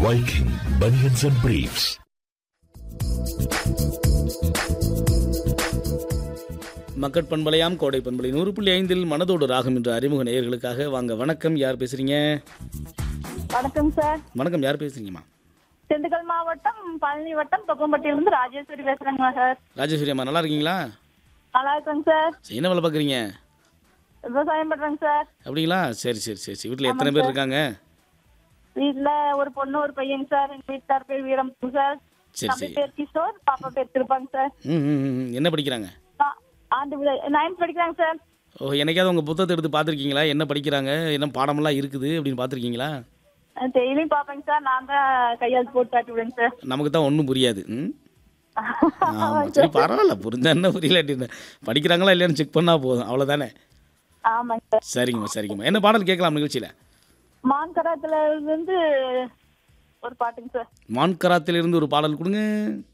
Viking Bunions and Briefs. மக்கட் பண்பலையாம் கோடை பண்பலை நூறு புள்ளி ஐந்தில் மனதோடு ராகம் என்ற அறிமுக நேயர்களுக்காக வாங்க வணக்கம் யார் பேசுறீங்க வணக்கம் சார் வணக்கம் யார் பேசுறீங்கம்மா திண்டுக்கல் மாவட்டம் பழனி வட்டம் தொப்பம்பட்டியிலிருந்து ராஜேஸ்வரி பேசுறேங்க சார் ராஜேஸ்வரி அம்மா நல்லா இருக்கீங்களா நல்லா இருக்கேங்க சார் சரி, என்ன வேலை பார்க்குறீங்க விவசாயம் பண்றேங்க சார் அப்படிங்களா சரி சரி சரி சரி வீட்டில் எத்தனை பேர் இருக்காங்க வீட்ல ஒரு பொண்ணு ஒரு பையன் சார் எங்க வீட்டுக்கார் பேர் வீரம் சார் சரி தம்பி சரி பேர் கிஷோர் பாப்பா பேர் திருப்பாங்க சார் ம் ம், ம், ம். என்ன படிக்கிறாங்க ஆ- ஆண்டு நைன்த் படிக்கிறாங்க சார் ஓ என்னைக்காவது உங்கள் புத்தகத்தை எடுத்து பார்த்துருக்கீங்களா என்ன படிக்கிறாங்க என்ன பாடமெல்லாம் இருக்குது அப்படின்னு பார்த்துருக்கீங்களா டெய்லியும் பாப்பேங்க சார் நான் தான் கையெழுத்து போட்டு காட்டி விடுங்க சார் நமக்கு தான் ஒன்றும் புரியாது ம் ஆமாம் சரி பரவாயில்ல புரிஞ்சா என்ன புரியலாட்டி என்ன படிக்கிறாங்களா இல்லையான்னு செக் பண்ணால் போதும் அவ்வளோதானே ஆமாங்க சார் சரிங்கம்மா சரிங்கம்மா என்ன பாடல் கேட்கலாம் நிகழ்ச்சியில் மான்கராத்துல இருந்து ஒரு பாட்டுங்க சார் மான்கராத்திலிருந்து ஒரு பாடல் கொடுங்க